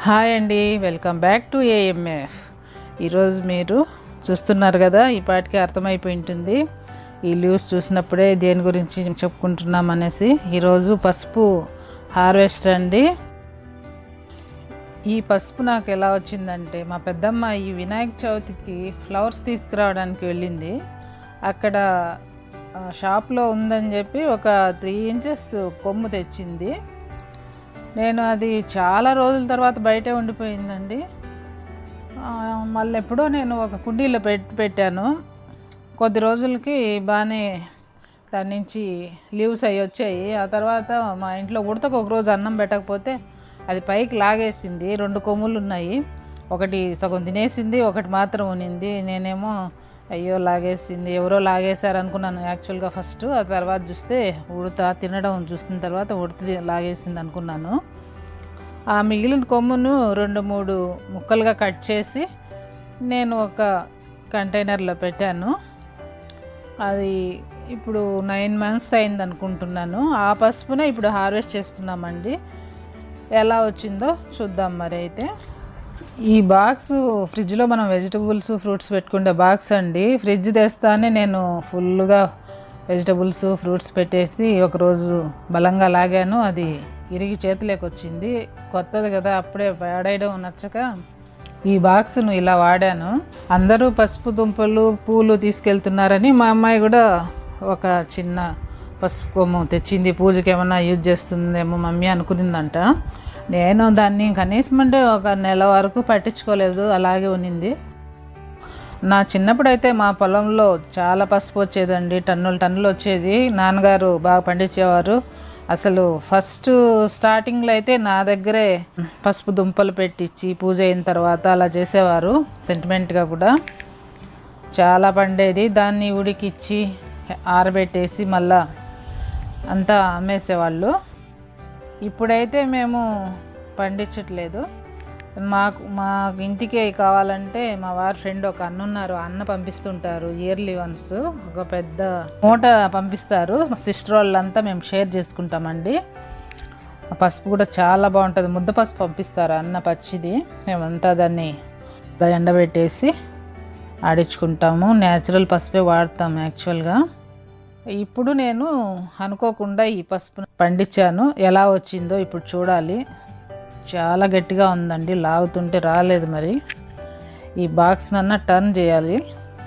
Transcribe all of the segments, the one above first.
hi అండి welcome back to AMF ఈరోజు మీరు చూస్తున్నారు కదా ఈ పాటికి అర్థమైపోయి ఉంటుంది ఈ లీవ్స్ చూసినప్పుడే దేని గురించి చెప్పుకుంటున్నాం అనేసి ఈరోజు పసుపు హార్వెస్ట్ అండి ఈ పసుపు నాకు ఎలా వచ్చిందంటే మా పెద్దమ్మ ఈ వినాయక చవితికి ఫ్లవర్స్ తీసుకురావడానికి వెళ్ళింది అక్కడ ఆ, షాప్లో ఉందని చెప్పి ఒక త్రీ ఇంచెస్ కొమ్ము తెచ్చింది నేను అది చాలా రోజుల తర్వాత బయటే ఉండిపోయిందండి ఆ, మళ్ళీ ఎప్పుడో నేను ఒక కుండీలో పెట్టి పెట్టాను కొద్ది రోజులకి బాగానే దాని నుంచి లీవ్స్ అవి వచ్చాయి ఆ తర్వాత మా ఇంట్లో ఉడతకు ఒక రోజు అన్నం పెట్టకపోతే అది పైకి లాగేసింది రెండు కొమ్ములు ఉన్నాయి ఒకటి సగం తినేసింది ఒకటి మాత్రం ఉనింది నేనేమో అయ్యో లాగేసింది ఎవరో లాగేశారు అనుకున్నాను యాక్చువల్గా ఫస్ట్ ఆ తర్వాత చూస్తే ఉడత తినడం చూసిన తర్వాత ఉడత లాగేసింది అనుకున్నాను ఆ మిగిలిన కొమ్మును రెండు మూడు ముక్కలుగా కట్ చేసి నేను ఒక కంటైనర్లో పెట్టాను అది ఇప్పుడు నైన్ మంత్స్ అయింది అనుకుంటున్నాను ఆ పసుపునే ఇప్పుడు హార్వెస్ట్ చేస్తున్నామండి ఎలా వచ్చిందో చూద్దాం మరి అయితే ఈ బాక్స్ ఫ్రిడ్జ్లో మనం వెజిటబుల్స్ ఫ్రూట్స్ పెట్టుకునే బాక్స్ అండి ఫ్రిడ్జ్ తెస్తానే నేను ఫుల్గా వెజిటబుల్స్ ఫ్రూట్స్ పెట్టేసి ఒకరోజు బలంగా లాగాను అది ఇరిగి చేతిలోకి వచ్చింది కొత్తది కదా అప్పుడే పాడేయడం నచ్చక ఈ బాక్స్ను ఇలా వాడాను అందరూ పసుపు దుంపలు పూలు తీసుకెళ్తున్నారని మా అమ్మాయి కూడా ఒక చిన్న పసుపు కొమ్ము తెచ్చింది పూజకి ఏమన్నా యూజ్ చేస్తుందేమో మమ్మీ అనుకునిందంట నేను దాన్ని కనీసం అంటే ఒక నెల వరకు పట్టించుకోలేదు అలాగే ఉన్నింది నా చిన్నప్పుడు అయితే మా పొలంలో చాలా పసుపు వచ్చేదండి టన్నులు టన్నులు వచ్చేది నాన్నగారు బాగా పండించేవారు అసలు ఫస్ట్ స్టార్టింగ్లో అయితే నా దగ్గరే పసుపు దుంపలు పెట్టించి పూజ అయిన తర్వాత అలా చేసేవారు సెంటిమెంట్గా కూడా చాలా పండేది దాన్ని ఉడికిచ్చి ఆరబెట్టేసి మళ్ళా అంతా అమ్మేసేవాళ్ళు ఇప్పుడైతే మేము పండించట్లేదు మాకు మా ఇంటికి కావాలంటే మా వారి ఫ్రెండ్ ఒక అన్న ఉన్నారు అన్న పంపిస్తుంటారు ఇయర్లీ వన్స్ ఒక పెద్ద మూట పంపిస్తారు సిస్టర్ వాళ్ళంతా మేము షేర్ చేసుకుంటామండి ఆ పసుపు కూడా చాలా బాగుంటుంది ముద్ద పసుపు పంపిస్తారు అన్న పచ్చిది మేమంతా దాన్ని ఎండబెట్టేసి ఆడించుకుంటాము న్యాచురల్ పసుపే వాడతాం యాక్చువల్గా ఇప్పుడు నేను అనుకోకుండా ఈ పసుపు పండించాను ఎలా వచ్చిందో ఇప్పుడు చూడాలి చాలా గట్టిగా ఉందండి లాగుతుంటే రాలేదు మరి ఈ బాక్స్ నన్న టర్న్ చేయాలి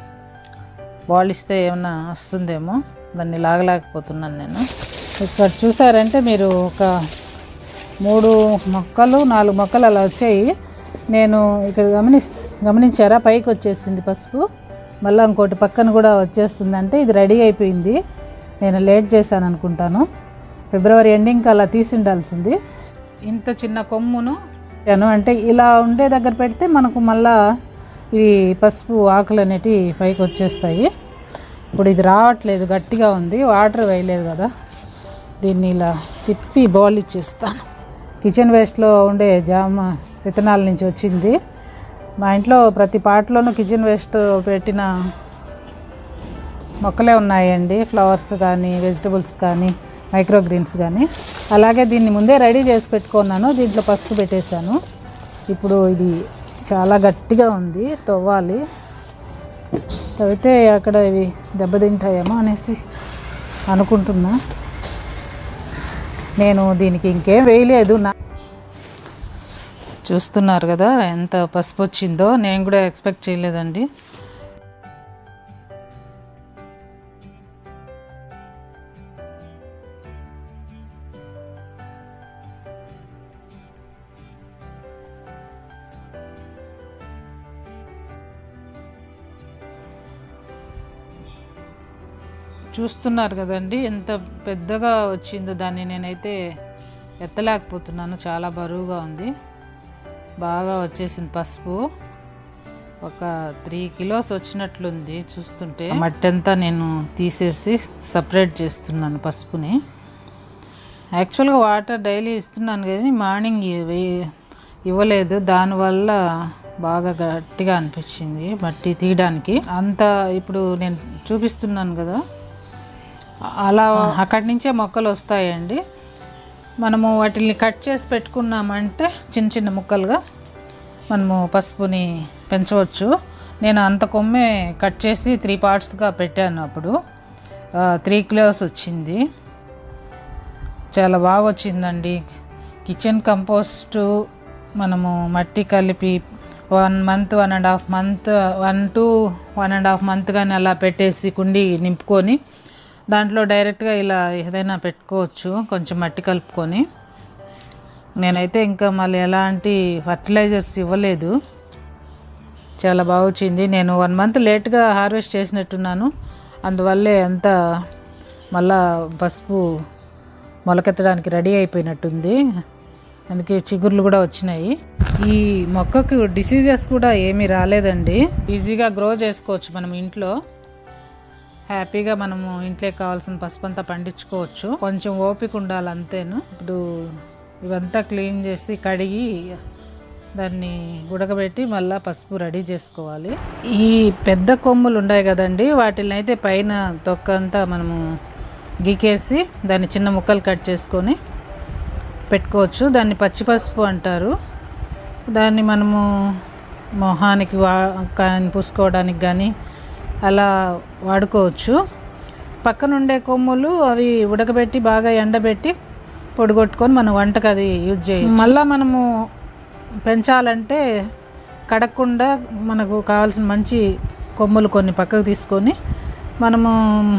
బాల్ ఇస్తే ఏమన్నా వస్తుందేమో దాన్ని లాగలేకపోతున్నాను నేను ఇక్కడ చూసారంటే మీరు ఒక మూడు మొక్కలు నాలుగు మొక్కలు అలా వచ్చాయి నేను ఇక్కడ గమని గమనించారా పైకి వచ్చేసింది పసుపు మళ్ళీ ఇంకోటి పక్కన కూడా వచ్చేస్తుంది అంటే ఇది రెడీ అయిపోయింది నేను లేట్ చేశాను అనుకుంటాను ఫిబ్రవరి ఎండింగ్కి అలా తీసి ఉండాల్సింది ఇంత చిన్న కొమ్మును పెట్టాను అంటే ఇలా ఉండే దగ్గర పెడితే మనకు మళ్ళా ఇవి పసుపు ఆకులు అనేటివి పైకి వచ్చేస్తాయి ఇప్పుడు ఇది రావట్లేదు గట్టిగా ఉంది వాటర్ వేయలేదు కదా దీన్ని ఇలా తిప్పి బౌల్ ఇచ్చేస్తాను కిచెన్ వేస్ట్లో ఉండే జామ విత్తనాల నుంచి వచ్చింది మా ఇంట్లో ప్రతి పాటలోనూ కిచెన్ వేస్ట్ పెట్టిన మొక్కలే ఉన్నాయండి ఫ్లవర్స్ కానీ వెజిటబుల్స్ కానీ మైక్రో గ్రీన్స్ కానీ అలాగే దీన్ని ముందే రెడీ చేసి పెట్టుకున్నాను దీంట్లో పసుపు పెట్టేశాను ఇప్పుడు ఇది చాలా గట్టిగా ఉంది తవ్వాలి తవ్వితే అక్కడ ఇవి దెబ్బతింటాయేమో అనేసి అనుకుంటున్నా నేను దీనికి ఇంకేం వేయలేదు నా చూస్తున్నారు కదా ఎంత పసుపు వచ్చిందో నేను కూడా ఎక్స్పెక్ట్ చేయలేదండి చూస్తున్నారు కదండి ఎంత పెద్దగా వచ్చిందో దాన్ని నేనైతే ఎత్తలేకపోతున్నాను చాలా బరువుగా ఉంది బాగా వచ్చేసింది పసుపు ఒక త్రీ కిలోస్ వచ్చినట్లుంది చూస్తుంటే మట్టి అంతా నేను తీసేసి సపరేట్ చేస్తున్నాను పసుపుని యాక్చువల్గా వాటర్ డైలీ ఇస్తున్నాను కానీ మార్నింగ్ ఇవ్వ- ఇవ్వలేదు దానివల్ల బాగా గట్టిగా అనిపించింది మట్టి తీయడానికి అంత ఇప్పుడు నేను చూపిస్తున్నాను కదా అలా అక్కడి నుంచే మొక్కలు వస్తాయండి మనము వాటిని కట్ చేసి పెట్టుకున్నామంటే చిన్న చిన్న ముక్కలుగా మనము పసుపుని పెంచవచ్చు నేను అంత కొమ్మే కట్ చేసి త్రీ పార్ట్స్గా పెట్టాను అప్పుడు త్రీ కిలోస్ వచ్చింది చాలా బాగా వచ్చిందండి కిచెన్ కంపోస్టు మనము మట్టి కలిపి one month one and half month one to one and half month కానీ అలా పెట్టేసి కుండి నింపుకొని దాంట్లో డైరెక్ట్గా ఇలా ఏదైనా పెట్టుకోవచ్చు కొంచెం మట్టి కలుపుకొని నేనైతే ఇంకా మళ్ళీ ఎలాంటి ఫర్టిలైజర్స్ ఇవ్వలేదు చాలా బాగా వచ్చింది నేను వన్ మంత్ లేట్గా హార్వెస్ట్ చేసినట్టున్నాను అందువల్లే అంతా మళ్ళా పసుపు మొలకెత్తడానికి రెడీ అయిపోయినట్టుంది అందుకే చిగుర్లు కూడా వచ్చినాయి ఈ మొక్కకు డిసీజెస్ కూడా ఏమీ రాలేదండి ఈజీగా గ్రో చేసుకోవచ్చు మనం ఇంట్లో హ్యాపీగా మనము ఇంట్లో కావాల్సిన పసుపు అంతా పండించుకోవచ్చు కొంచెం ఓపిక ఉండాలి అంతేను ఇప్పుడు ఇవంతా క్లీన్ చేసి కడిగి దాన్ని ఉడకబెట్టి మళ్ళీ పసుపు రెడీ చేసుకోవాలి ఈ పెద్ద కొమ్ములు ఉన్నాయి కదండి వాటిని అయితే పైన తొక్క అంతా మనము గీకేసి దాన్ని చిన్న ముక్కలు కట్ చేసుకొని పెట్టుకోవచ్చు దాన్ని పచ్చి పసుపు అంటారు దాన్ని మనము మొహానికి వా కానీ పూసుకోవడానికి కానీ అలా వాడుకోవచ్చు పక్కన ఉండే కొమ్ములు అవి ఉడకబెట్టి బాగా ఎండబెట్టి పొడిగొట్టుకొని మనం వంటకు అది యూజ్ చేయొచ్చు మళ్ళీ మనము పెంచాలంటే కడగకుండా మనకు కావాల్సిన మంచి కొమ్ములు కొన్ని పక్కకు తీసుకొని మనము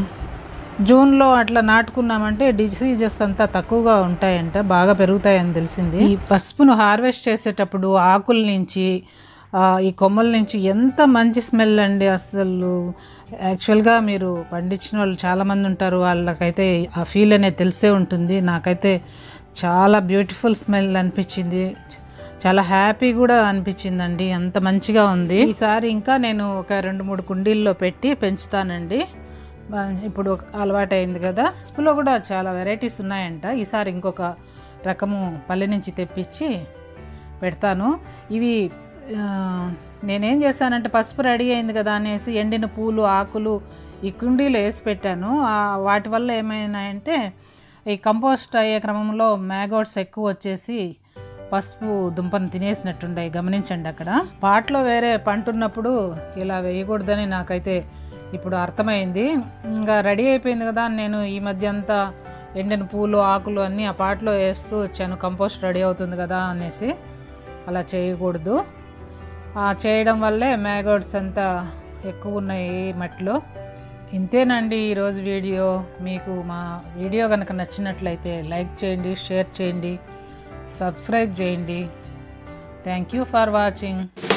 జూన్లో అట్లా నాటుకున్నామంటే డిసీజెస్ అంతా తక్కువగా ఉంటాయంట బాగా పెరుగుతాయని తెలిసింది ఈ పసుపును హార్వెస్ట్ చేసేటప్పుడు ఆకుల నుంచి ఆ, ఈ కొమ్మల నుంచి ఎంత మంచి స్మెల్ అండి అసలు యాక్చువల్గా మీరు పండించిన వాళ్ళు చాలామంది ఉంటారు వాళ్ళకైతే ఆ ఫీల్ అనేది తెలిసే ఉంటుంది నాకైతే చాలా బ్యూటిఫుల్ స్మెల్ అనిపించింది చాలా హ్యాపీ కూడా అనిపించిందండి అంత మంచిగా ఉంది ఈసారి ఇంకా నేను ఒక రెండు మూడు కుండీల్లో పెట్టి పెంచుతానండి బా- ఇప్పుడు ఒక అలవాటు అయింది కదా పసుపులో కూడా చాలా వెరైటీస్ ఉన్నాయంట ఈసారి ఇంకొక రకము పల్లె నుంచి తెప్పించి పెడతాను ఇవి ఆ, నేనేం చేశానంటే పసుపు రెడీ అయింది కదా అనేసి ఎండిన పూలు ఆకులు ఈ కుండీలో వేసి పెట్టాను ఆ వాటి వల్ల ఏమైనాయంటే ఈ కంపోస్ట్ అయ్యే క్రమంలో మ్యాగోట్స్ ఎక్కువ వచ్చేసి పసుపు దుంపను తినేసినట్టుండే గమనించండి అక్కడ పాటలో వేరే పంట ఉన్నప్పుడు ఇలా వేయకూడదని నాకైతే ఇప్పుడు అర్థమైంది ఇంకా రెడీ అయిపోయింది కదా అని నేను ఈ మధ్య అంతా ఎండిన పూలు ఆకులు అన్నీ ఆ పాటలో వేస్తూ వచ్చాను కంపోస్ట్ రెడీ అవుతుంది కదా అనేసి అలా చేయకూడదు ఆ చేయడం వల్లే మ్యాగోట్స్ అంతా ఎక్కువ ఉన్నాయి మట్టిలో ఇంతేనండి ఈరోజు వీడియో మీకు మా వీడియో కనుక నచ్చినట్లయితే లైక్ చేయండి షేర్ చేయండి సబ్స్క్రైబ్ చేయండి థ్యాంక్ యూ ఫర్ వాచింగ్